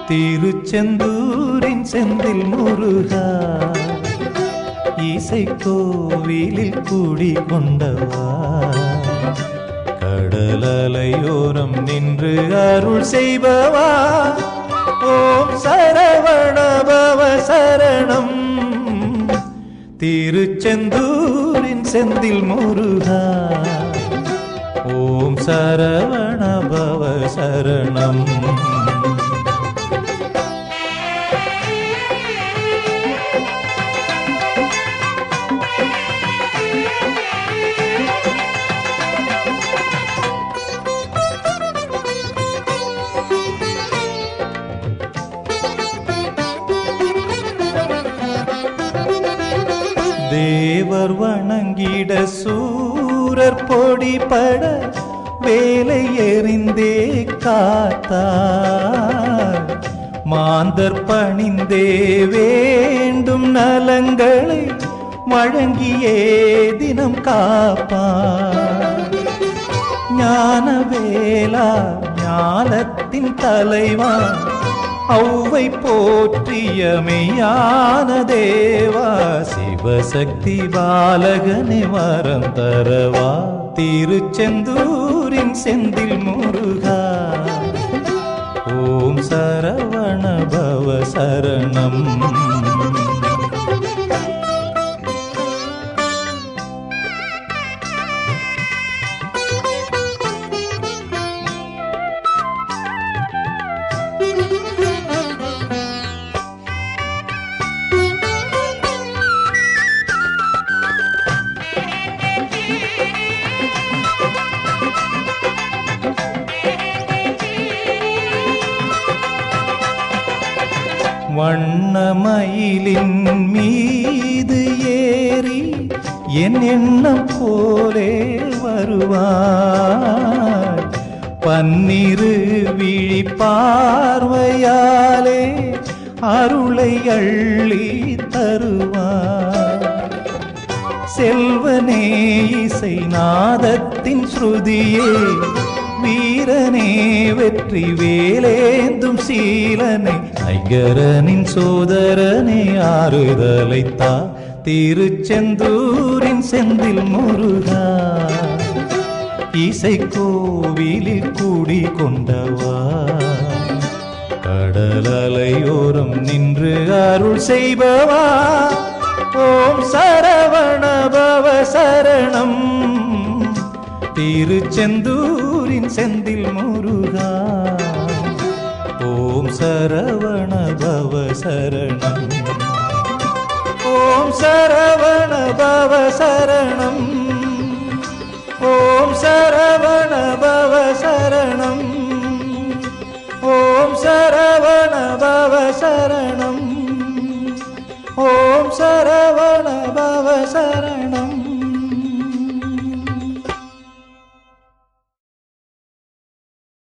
திருச்செந்தூரின் செந்தில் முருகா இசை கோவிலில் கூடி கொண்டவா கடலலையோரம் நின்று அருள் செய்பவா ஓம் சரவணபவ சரணம் திருச்செந்தூரின் செந்தில் முருகா ஓம் சரவணபவ சரணம் தேவர் வணங்கிட சூரர் பொடிபட வேலை எறிந்தே காத்தார் மாந்தர் பணிந்தே வேண்டும் நலங்களை வழங்கியே தினம் காப்பார் ஞானவேலா ஞானத்தின் தலைவா ஔவை போற்றிய மெய்யான தேவா சிவசக்தி பாலகனே வரம் தரவா திருச்செந்தூரின் செந்தில் முருகா ஓம் சரவண பவ சரணம் வண்ணமயிலின் மீது ஏறி என் எண்ணம் போலே வருவாய் பன்னிரு விழி பார்வையாலே அருளை அள்ளி தருவாய் செல்வனே இசை நாதத்தின் ஸ்ருதியே வீரனே வெற்றி வேலேந்தும் சீலனை ஐங்கரனின் சோதரனே ஆறுதலைத்தா திருச்செந்தூரின் செந்தில் முருகா இசை கோவிலில் கூடி கொண்டவா கடலலையோரம் நின்று அருள் செய்பவா ஓம் சரவண பவ சரணம் திருச்செந்தூரின் செந்தில் முருகா ஓம் சரவண பவ சரணம் ஓம் சரவண பவ சரணம் ஓம் சரவண பவ சரணம் ஓம் சரவண பவ சரணம் ஓம் சரவண பவ சரணம்